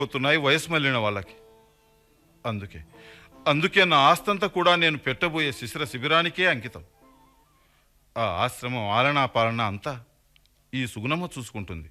పోతున్నాయి వయసు మళ్ళిన వాళ్ళకి అందుకే అందుకే నా ఆస్తంతా కూడా నేను పెట్టబోయే శిశిర శిబిరానికే అంకితం ఆ ఆశ్రమం ఆలనా పాలన అంతా ఈ సుగుణమ్మ చూసుకుంటుంది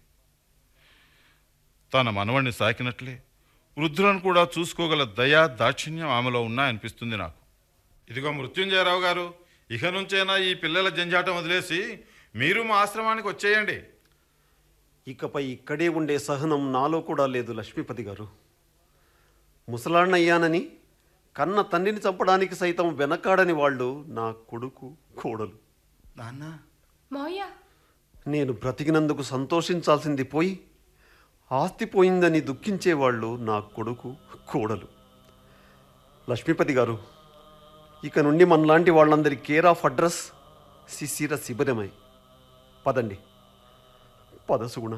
తన మనవణ్ణి సాకినట్లే వృద్ధులను కూడా చూసుకోగల దయా దాక్షిణ్యం ఆమెలో ఉన్నాయనిపిస్తుంది నాకు ఇదిగో మృత్యుంజయరావు గారు ఇక నుంచైనా ఈ పిల్లల జంజాటం వదిలేసి మీరు మా ఆశ్రమానికి వచ్చేయండి ఇకపై ఇక్కడే ఉండే సహనం నాలో కూడా లేదు లక్ష్మీపతి గారు ముసలాన్నయ్యానని కన్న తండ్రిని చంపడానికి సైతం వెనకాడని వాళ్ళు నా కొడుకు కోడలు నాన్న మావయ్య నేను బ్రతికినందుకు సంతోషించాల్సింది పోయి ఆస్తి పోయిందని దుఃఖించేవాళ్ళు నా కొడుకు కోడలు లక్ష్మీపతి గారు ఇక నుండి మనలాంటి వాళ్ళందరి కేర్ ఆఫ్ అడ్రస్ శిశిర శిబిరమై పదండి పద సుగుణ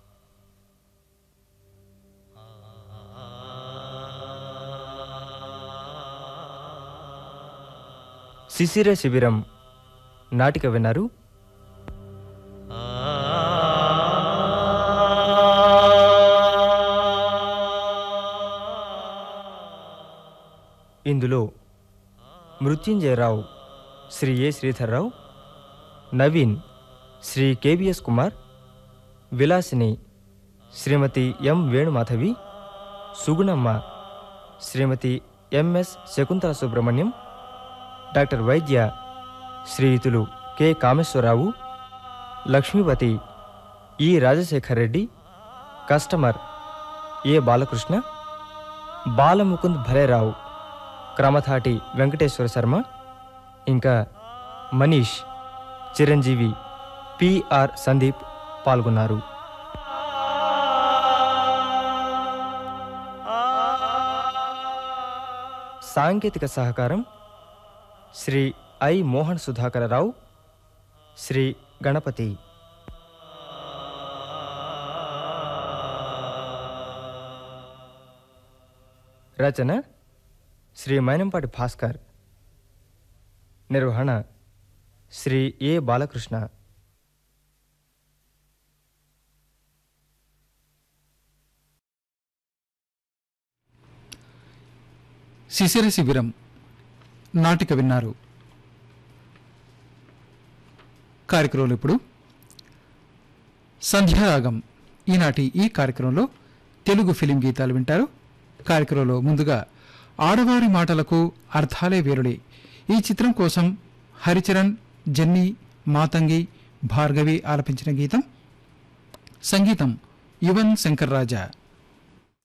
శిశిర శిబిరం నాటిక విన్నారు ఇందులో Mrutyunjayarao Shri A Sridharrao Naveen Shri KBS Kumar Vilasini Shrimati M Venumadhavi Sugunamma Shrimati MS Shakuntala Subrahmanyam doctor వైద్య శ్రీయుతులు K Kameswararao Lakshmipathi E Rajasekhar Reddy customer A Balakrishna Balamukund Bhalerao Kramathati Venkateswara Sharma ఇంకా మనీష్ చిరంజీవి పిఆర్ సందీప్ పాల్గొన్నారు సాంకేతిక సహకారం శ్రీ ఐ మోహన్ సుధాకరరావు శ్రీ గణపతి రచన శ్రీ మైనంపాటి భాస్కర్ నిర్వహణ శ్రీ ఏ బాలకృష్ణ శిశిర శిబిరం నాటిక విన్నారు కార్యక్రమంలో ఇప్పుడు సంధ్యారాగం ఈనాటి ఈ కార్యక్రమంలో తెలుగు ఫిలిం గీతాలు వింటారు కార్యక్రమంలో ముందుగా ఆడవారి మాటలకు అర్థాలే వేరులే ఈ చిత్రం కోసం హరిచరణ్ జెన్నీ మాతంగి భార్గవి ఆలపించిన గీతం సంగీతం యువన్ శంకర్ రాజా